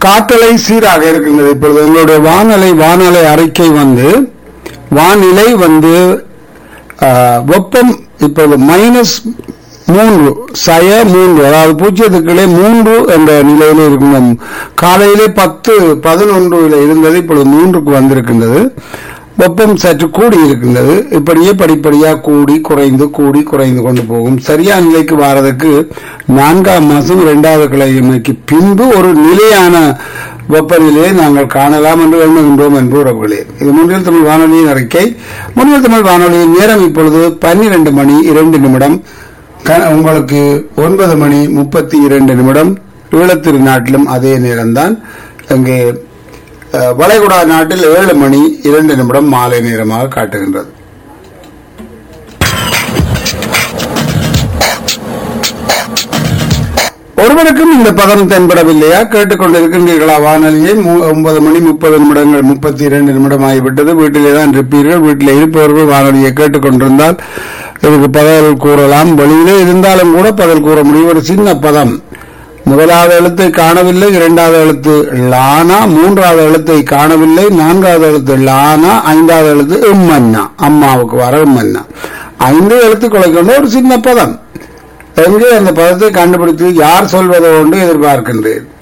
காற்றலை சீராக இருக்கின்றது இப்பொழுது எங்களுடைய வானலை வானலை அறிக்கை வந்து வானிலை வந்து ஆஹ், வெப்பம் இப்பொழுது மைனஸ் மூன்று சய மூன்று அதாவது பூஜ்ஜியத்துக்களே மூன்று என்ற நிலையில் இருக்கும் காலையிலே பத்து பதினொன்றுல இருந்தது இப்பொழுது மூன்றுக்கு வந்திருக்கின்றது வெப்பம் சற்று கூடி இருக்கின்றது இப்படியே படிப்படியாக கூடி குறைந்து கூடி குறைந்து கொண்டு போகும் சரியான நிலைக்கு வாரதுக்கு நான்காம் மாசம் இரண்டாவது கிழமைக்கு பின்பு ஒரு நிலையான வெப்பநிலையை நாங்கள் காணலாம் என்று எண்ணுகின்றோம் என்று உறவுகளே இது முன்னில் தமிழ் வானொலியின் அறிக்கை முன்னில் தமிழ் வானொலியின் நேரம் இப்பொழுது பன்னிரண்டு மணி இரண்டு நிமிடம் க- உங்களுக்கு ஒன்பது மணி முப்பத்தி இரண்டு நிமிடம் ஈழத்திரு நாட்டிலும் அதே நேரம்தான் அங்கே அஹ், வளைகுடா நாட்டில் ஏழு மணி இரண்டு நிமிடம் மாலை நேரமாக காட்டுகின்றது ஒருவருக்கும் இந்த பதம் தென்படவில்லையா கேட்டுக்கொண்டிருக்கின்றீர்களா வானொலியை மு- ஒன்பது மணி முப்பது நிமிடங்கள் முப்பத்தி இரண்டு நிமிடம் ஆகிவிட்டது வீட்டிலே தான் இருப்பீர்கள் வீட்டில் இருப்பவர்கள் வானொலியை கேட்டுக்கொண்டிருந்தால் இதுக்கு பதில் கூறலாம் வெளியிலே இருந்தாலும் கூட பதில் கூற முடியும் ஒரு சின்ன பதம் முதலாவது எழுத்தை காணவில்லை இரண்டாவது எழுத்து லானா மூன்றாவது எழுத்தை காணவில்லை நான்காவது எழுத்து லானா ஐந்தாவது எழுத்து இம்மன்னா அம்மாவுக்கு வர இம்மன்னா ஐந்து எழுத்துக்களை கொண்ட ஒரு சின்ன பதம் எங்கே அந்த பதத்தை கண்டுபிடித்து யார் சொல்வதோ என்று எதிர்பார்க்கின்றேன்